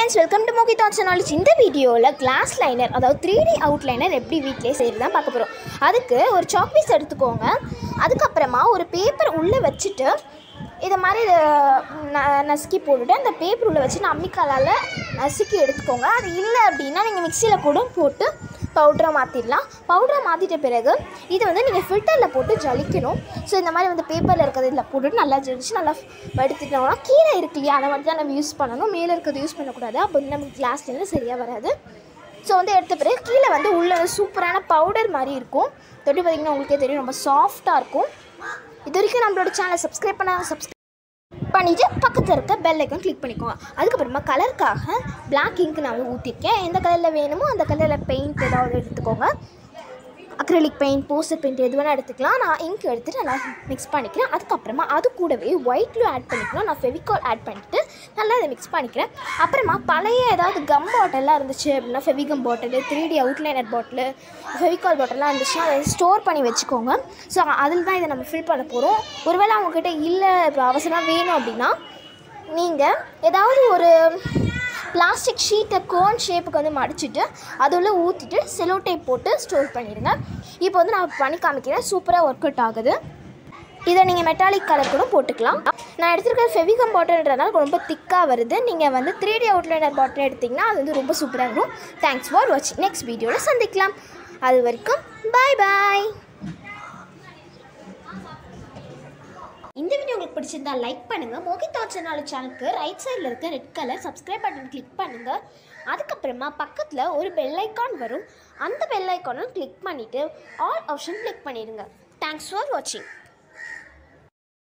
friends welcome to மோகி thoughts knowledge இந்த வீடியோவில் கிளாஸ் லைனர் அதாவது த்ரீ டி அவுட்லைனர் எப்படி வீட்டிலே செய்கிறது தான் பார்க்க போகிறோம் அதுக்கு ஒரு சாக் பீஸ் எடுத்துக்கோங்க அதுக்கப்புறமா ஒரு பேப்பர் உள்ளே வச்சுட்டு இதை மாதிரி இதை ந- நசுக்கி போட்டுட்டு அந்த பேப்பர் உள்ளே வச்சு அம்மிக்காலால் நசுக்கி எடுத்துக்கோங்க அது இல்லை அப்படின்னா நீங்கள் மிக்சியில் கூட போட்டு பவுடராக மாற்றிடலாம் பவுடராக மாற்றிட்ட பிறகு இது வந்து நீங்கள் ஃபில்டரில் போட்டு ஜலிக்கணும் ஸோ இந்த மாதிரி வந்து பேப்பரில் இருக்கிறது இதில் போட்டுட்டு நல்லா ஜலிச்சு நல்லா வடுத்துட்டோம்னா கீழே இருக்கு இல்லையா அதை மட்டும் தான் நம்ம யூஸ் பண்ணணும் மேலே இருக்கிறது யூஸ் பண்ணக்கூடாது அப்போ வந்து நமக்கு கிளாஸ்லேருந்து சரியாக வராது ஸோ வந்து எடுத்த பிறகு கீழே வந்து உள்ள சூப்பரான பவுடர் மாதிரி இருக்கும் தொட்டு பார்த்தீங்கன்னா உங்களுக்கே தெரியும் ரொம்ப சாஃப்டாக இருக்கும் இது வரைக்கும் நம்மளோட சேனலை சப்ஸ்கிரைப் பண்ண சப்ஸ்கிரைப் பண்ணிவிட்டு பக்கத்தில் இருக்க பெல் ஐக்கன் கிளிக் பண்ணிக்கோங்க அதுக்கப்புறமா கலருக்காக Black ink நான் வந்து ஊற்றிருக்கேன் எந்த கலரில் வேணுமோ அந்த கலரில் பெயிண்ட் ஏதாவது எடுத்துக்கோங்க அக்ரலிக் பெயிண்ட் போஸ்டர் பெயிண்ட் எது வேணால் எடுத்துக்கலாம் நான் இங்க் எடுத்துட்டு நல்லா மிக்ஸ் பண்ணிக்கிறேன் அதுக்கப்புறமா அது கூடவே ஒயிட் க்ளூ ஆட் பண்ணிக்கணும் நான் ஃபெவிகால் ஆட் பண்ணிட்டு நல்லா அதை மிக்ஸ் பண்ணிக்கிறேன் அப்புறமா பழைய ஏதாவது கம் பாட்டில்லாம் இருந்துச்சு அப்படின்னா Fevigum bottle three D outliner bottle Fevicol பாட்டில்லாம் இருந்துச்சுன்னா அதை ஸ்டோர் பண்ணி வச்சுக்கோங்க ஸோ அதில் தான் இதை நம்ம ஃபில் பண்ண போகிறோம் ஒருவேளை அவங்கக்கிட்ட இல்லை இப்போ அவசரமாக வேணும் அப்படின்னா நீங்கள் ஏதாவது ஒரு பிளாஸ்டிக் ஷீட்டை கோன் ஷேப்புக்கு வந்து மடிச்சிட்டு அது உள்ள ஊற்றிட்டு செலோ டேப் போட்டு ஸ்டோர் பண்ணிடுங்க இப்போ வந்து நான் பண்ணி காமிக்கிறேன் சூப்பராக ஒர்க் அவுட் ஆகுது இதை நீங்கள் மெட்டாலிக் கலர் கூட போட்டுக்கலாம் நான் எடுத்துருக்கிற ஃபெவிகம் பாட்டில்ன்றதுனால ரொம்ப திக்காக வருது நீங்கள் வந்து த்ரீ டி அவுட்லைனர் பாட்டில் எடுத்திங்கன்னா அது வந்து ரொம்ப சூப்பராக இருக்கும் தேங்க்ஸ் ஃபார் வாட்சிங் நெக்ஸ்ட் வீடியோவில் சந்திக்கலாம் அது வரைக்கும் பாய் பாய் இந்த வீடியோ உங்களுக்கு பிடிச்சிருந்தா லைக் பண்ணுங்க மோகி தாட்ஸ் நாலு சேனலுக்கு ரைட் சைடில் இருக்க red colour subscribe button click பண்ணுங்க அதுக்கப்புறமா பக்கத்தில் ஒரு பெல் ஐக்கான் வரும் அந்த பெல் ஐக்கானும் கிளிக் பண்ணிவிட்டு ஆல் ஆப்ஷன் கிளிக் பண்ணிடுங்க தேங்க்ஸ் ஃபார் வாட்சிங்